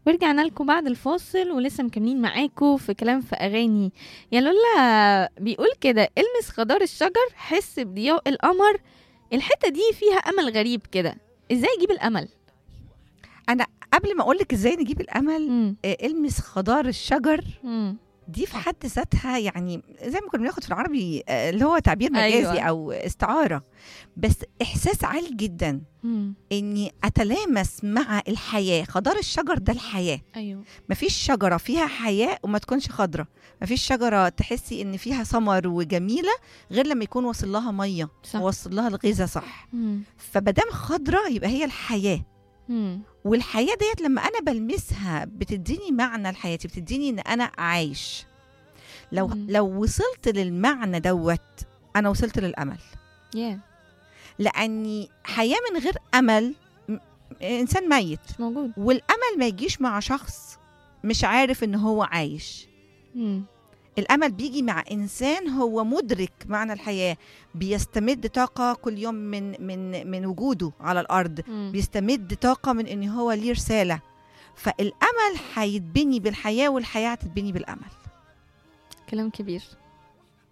ورجعنا لكم بعد الفاصل ولسه مكملين معاكم في كلام في اغاني يا لولا بيقول كده المس خضار الشجر حس بضياء القمر الحته دي فيها امل غريب كده ازاي اجيب الامل انا قبل ما اقول لك ازاي نجيب الامل مم. آه، المس خضار الشجر مم. دي في حد ذاتها يعني زي ما كنا بناخد في العربي آه، اللي هو تعبير مجازي أيوة. أيوة. او استعاره بس احساس عالي جدا مم. اني اتلامس مع الحياه خضار الشجر ده الحياه ايوه مفيش شجره فيها حياه وما تكونش خضره مفيش شجره تحسي ان فيها ثمر وجميله غير لما يكون واصل لها ميه صح وواصل لها الغذاء صح مم. فمادام خضره يبقى هي الحياه مم. والحياه ديت لما انا بلمسها بتديني معنى لحياتي بتديني ان انا عايش لو مم. لو وصلت للمعنى دوت انا وصلت للامل يا لاني حياه من غير امل م- انسان ميت مش موجود والامل ما يجيش مع شخص مش عارف ان هو عايش مم. الامل بيجي مع انسان هو مدرك معنى الحياه بيستمد طاقه كل يوم من من من وجوده على الارض مم. بيستمد طاقه من ان هو ليه رساله فالامل هيتبني بالحياه والحياه هتتبني بالامل كلام كبير